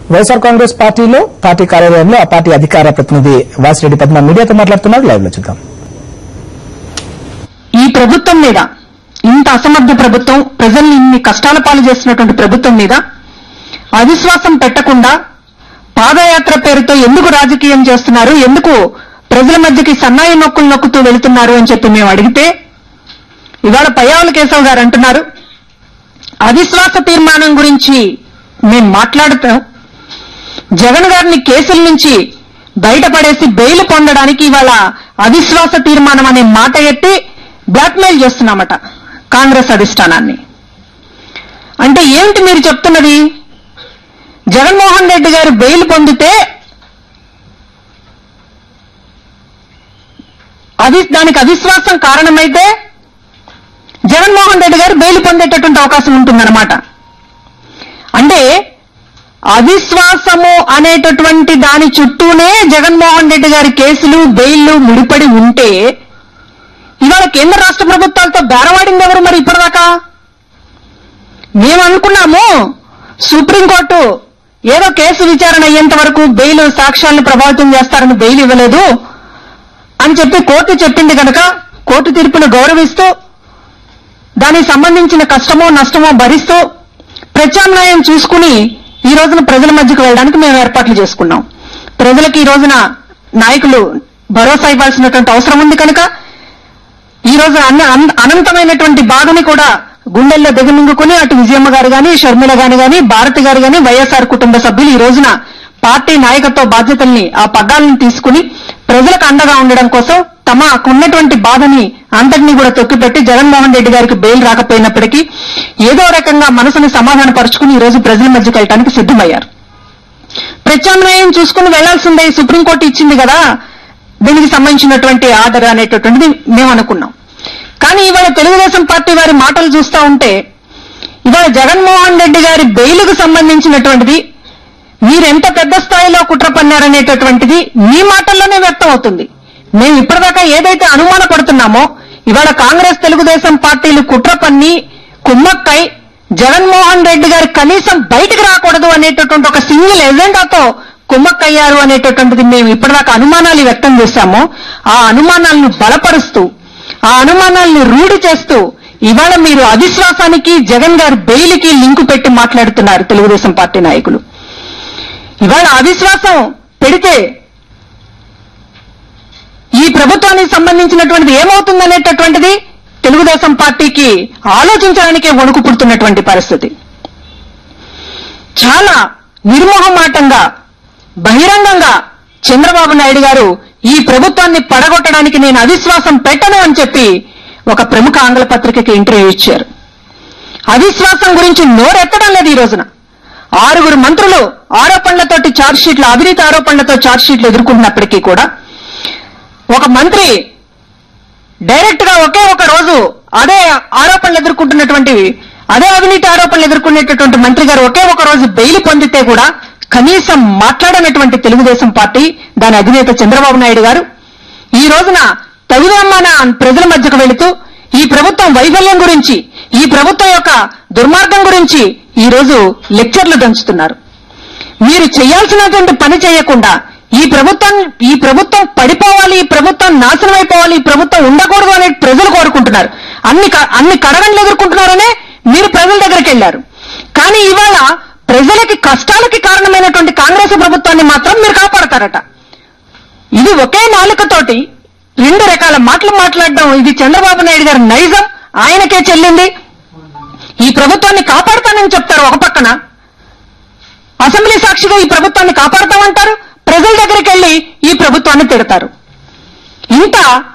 వైఎస్ఆర్ కాంగ్రెస్ పార్టీలో పార్టీ కార్యాలయంలో ఆ పార్టీ అధికార ప్రతినిధి వాసిరెడ్డి పద్మ మీడియాతో మాట్లాడుతున్నారు లైవ్ లో చూద్దాం ఈ ప్రభుత్వం మీద ఇంత అసమర్థ ప్రభుత్వం ప్రజల్ని ఇన్ని కష్టాల పాలు చేస్తున్నటువంటి ప్రభుత్వం మీద అవిశ్వాసం పెట్టకుండా పాదయాత్ర పేరుతో ఎందుకు రాజకీయం చేస్తున్నారు ఎందుకు ప్రజల మధ్యకి సన్నాయి నొక్కులు నొక్కుతూ వెళుతున్నారు అని చెప్పి మేము అడిగితే ఇవాళ పయ్యావుల కేశవ్ గారు అంటున్నారు అవిశ్వాస తీర్మానం గురించి మేము మాట్లాడుతాం జగన్ గారిని కేసుల నుంచి బయటపడేసి బెయిల్ పొందడానికి ఇవాళ అవిశ్వాస తీర్మానం అనే మాట ఎత్తి బ్లాక్మెయిల్ చేస్తున్నామట కాంగ్రెస్ అధిష్టానాన్ని అంటే ఏమిటి మీరు చెప్తున్నది జగన్మోహన్ రెడ్డి గారు బెయిల్ పొందితే అది దానికి అవిశ్వాసం కారణమైతే జగన్మోహన్ రెడ్డి గారు బెయిల్ పొందేటటువంటి అవకాశం ఉంటుందన్నమాట అంటే అవిశ్వాసము అనేటటువంటి దాని చుట్టూనే జగన్మోహన్ రెడ్డి గారి కేసులు బెయిల్లు ముడిపడి ఉంటే ఇవాళ కేంద్ర రాష్ట్ర ప్రభుత్వాలతో బేరవాడింది ఎవరు మరి ఇప్పటిదాకా మేము అనుకున్నాము సుప్రీంకోర్టు ఏదో కేసు విచారణ అయ్యేంత వరకు బెయిల్ సాక్ష్యాలను ప్రభావితం చేస్తారని బెయిల్ ఇవ్వలేదు అని చెప్పి కోర్టు చెప్పింది కనుక కోర్టు తీర్పును గౌరవిస్తూ దానికి సంబంధించిన కష్టమో నష్టమో భరిస్తూ ప్రత్యామ్నాయం చూసుకుని ఈ రోజున ప్రజల మధ్యకు వెళ్ళడానికి మేము ఏర్పాట్లు చేసుకున్నాం ప్రజలకు ఈ రోజున నాయకులు భరోసా ఇవ్వాల్సినటువంటి అవసరం ఉంది కనుక ఈ రోజు అన్న అన్- అనంతమైనటువంటి బాధని కూడా గుండెల్లో దిగమింగుకుని అటు విజయమ్మ గారు గాని షర్మిల గాని గాని భారతి గారు గాని వైఎస్ఆర్ కుటుంబ సభ్యులు ఈ రోజున పార్టీ నాయకత్వ బాధ్యతల్ని ఆ పగ్గాలను తీసుకుని ప్రజలకు అండగా ఉండడం కోసం తమకున్నటువంటి బాధని అంతటినీ కూడా తొక్కిపెట్టి జగన్మోహన్ రెడ్డి గారికి బెయిల్ రాకపోయినప్పటికీ ఏదో రకంగా మనసుని సమాధానపరుచుకుని ఈ రోజు ప్రజల మధ్యకి వెళ్ళడానికి సిద్ధమయ్యారు ప్రత్యామ్నాయం చూసుకుని వెళ్లాల్సిందే సుప్రీంకోర్టు ఇచ్చింది కదా దీనికి సంబంధించినటువంటి ఆర్డర్ అనేటటువంటిది మేము అనుకున్నాం కానీ ఇవాళ తెలుగుదేశం పార్టీ వారి మాటలు చూస్తా ఉంటే ఇవాళ జగన్మోహన్ రెడ్డి గారి బెయిల్కు సంబంధించినటువంటిది మీరెంత పెద్ద స్థాయిలో కుట్ర పన్నారనేటటువంటిది మీ మాటల్లోనే వ్యక్తం అవుతుంది మేము ఇప్పటిదాకా ఏదైతే అనుమాన పడుతున్నామో ఇవాళ కాంగ్రెస్ తెలుగుదేశం పార్టీలు కుట్ర పన్ని కుమ్మక్కై జగన్మోహన్ రెడ్డి గారు కనీసం బయటికి రాకూడదు అనేటటువంటి ఒక సింగిల్ ఎజెండాతో కుమ్మక్కయ్యారు అనేటటువంటిది మేము ఇప్పటిదాకా అనుమానాలు వ్యక్తం చేశామో ఆ అనుమానాలను బలపరుస్తూ ఆ అనుమానాలను రూఢి చేస్తూ ఇవాళ మీరు అవిశ్వాసానికి జగన్ గారి బెయిల్కి లింకు పెట్టి మాట్లాడుతున్నారు తెలుగుదేశం పార్టీ నాయకులు ఇవాళ అవిశ్వాసం పెడితే ఈ ప్రభుత్వానికి సంబంధించినటువంటిది ఏమవుతుందనేటటువంటిది తెలుగుదేశం పార్టీకి ఆలోచించడానికే వణుకు పుడుతున్నటువంటి పరిస్థితి చాలా నిర్మోహమాటంగా బహిరంగంగా చంద్రబాబు నాయుడు గారు ఈ ప్రభుత్వాన్ని పడగొట్టడానికి నేను అవిశ్వాసం పెట్టను అని చెప్పి ఒక ప్రముఖ ఆంగ్ల పత్రికకి ఇంటర్వ్యూ ఇచ్చారు అవిశ్వాసం గురించి నోరెత్తడం లేదు ఈ రోజున ఆరుగురు మంత్రులు ఆరోపణలతోటి ఛార్జ్ షీట్లు అవినీతి ఆరోపణలతో ఛార్జ్ షీట్లు ఎదుర్కొంటున్నప్పటికీ కూడా ఒక మంత్రి డైరెక్ట్ గా ఒకే ఒక రోజు అదే ఆరోపణలు ఎదుర్కొంటున్నటువంటి అదే అవినీతి ఆరోపణలు ఎదుర్కొనేటటువంటి మంత్రి గారు ఒకే ఒక రోజు బెయిల్ పొందితే కూడా కనీసం మాట్లాడనటువంటి తెలుగుదేశం పార్టీ దాని అధినేత చంద్రబాబు నాయుడు గారు ఈ రోజున తగుదమ్మాన ప్రజల మధ్యకు వెళుతూ ఈ ప్రభుత్వం వైఫల్యం గురించి ఈ ప్రభుత్వం యొక్క దుర్మార్గం గురించి ఈ రోజు లెక్చర్లు దంచుతున్నారు మీరు చేయాల్సినటువంటి పని చేయకుండా ఈ ప్రభుత్వం ఈ ప్రభుత్వం పడిపోవాలి ఈ ప్రభుత్వం నాశనం అయిపోవాలి ఈ ప్రభుత్వం ఉండకూడదు అనే ప్రజలు కోరుకుంటున్నారు అన్ని క- అన్ని కడగండ్లు ఎదుర్కొంటున్నారనే మీరు ప్రజల దగ్గరికి వెళ్లారు కానీ ఇవాళ ప్రజలకి కష్టాలకి కారణమైనటువంటి కాంగ్రెస్ ప్రభుత్వాన్ని మాత్రం మీరు కాపాడతారట ఇది ఒకే నాలుకతోటి రెండు రకాల మాటలు మాట్లాడడం ఇది చంద్రబాబు నాయుడు గారి నైజం ఆయనకే చెల్లింది ఈ ప్రభుత్వాన్ని కాపాడుతానని చెప్తారు ఒక పక్కన అసెంబ్లీ సాక్షిగా ఈ ప్రభుత్వాన్ని కాపాడుతామంటారు ప్రజల దగ్గరికి వెళ్లి ఈ ప్రభుత్వాన్ని తిడతారు ఇంత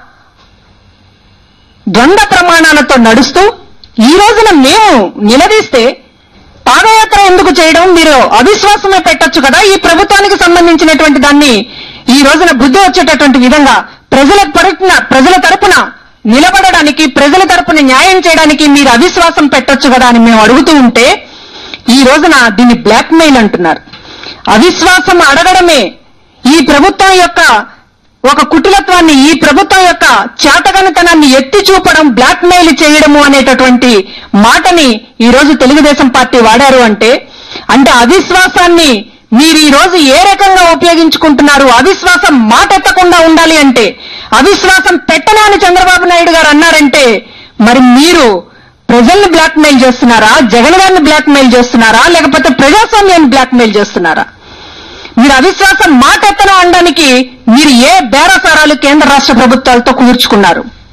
ద్వంద్వ ప్రమాణాలతో నడుస్తూ ఈ రోజున మేము నిలదీస్తే పాదయాత్ర ఎందుకు చేయడం మీరు అవిశ్వాసమే పెట్టొచ్చు కదా ఈ ప్రభుత్వానికి సంబంధించినటువంటి దాన్ని ఈ రోజున బుద్ధి వచ్చేటటువంటి విధంగా ప్రజల తరపున ప్రజల తరపున నిలబడడానికి ప్రజల తరపున న్యాయం చేయడానికి మీరు అవిశ్వాసం పెట్టొచ్చు కదా అని మేము అడుగుతూ ఉంటే ఈ రోజున దీన్ని బ్లాక్ మెయిల్ అంటున్నారు అవిశ్వాసం అడగడమే ఈ ప్రభుత్వం యొక్క ఒక కుటిలత్వాన్ని ఈ ప్రభుత్వం యొక్క చేతగనితనాన్ని ఎత్తి చూపడం బ్లాక్ మెయిల్ చేయడము అనేటటువంటి మాటని ఈ రోజు తెలుగుదేశం పార్టీ వాడారు అంటే అంటే అవిశ్వాసాన్ని మీరు ఈ రోజు ఏ రకంగా ఉపయోగించుకుంటున్నారు అవిశ్వాసం మాటెత్తకుండా ఉండాలి అంటే అవిశ్వాసం పెట్టను అని చంద్రబాబు నాయుడు గారు అన్నారంటే మరి మీరు ప్రజల్ని బ్లాక్మెయిల్ చేస్తున్నారా జగన్ గారిని బ్లాక్మెయిల్ చేస్తున్నారా లేకపోతే ప్రజాస్వామ్యాన్ని బ్లాక్మెయిల్ చేస్తున్నారా మీరు అవిశ్వాసం మాటెత్తను అనడానికి మీరు ఏ బేరసారాలు కేంద్ర రాష్ట్ర ప్రభుత్వాలతో కూర్చుకున్నారు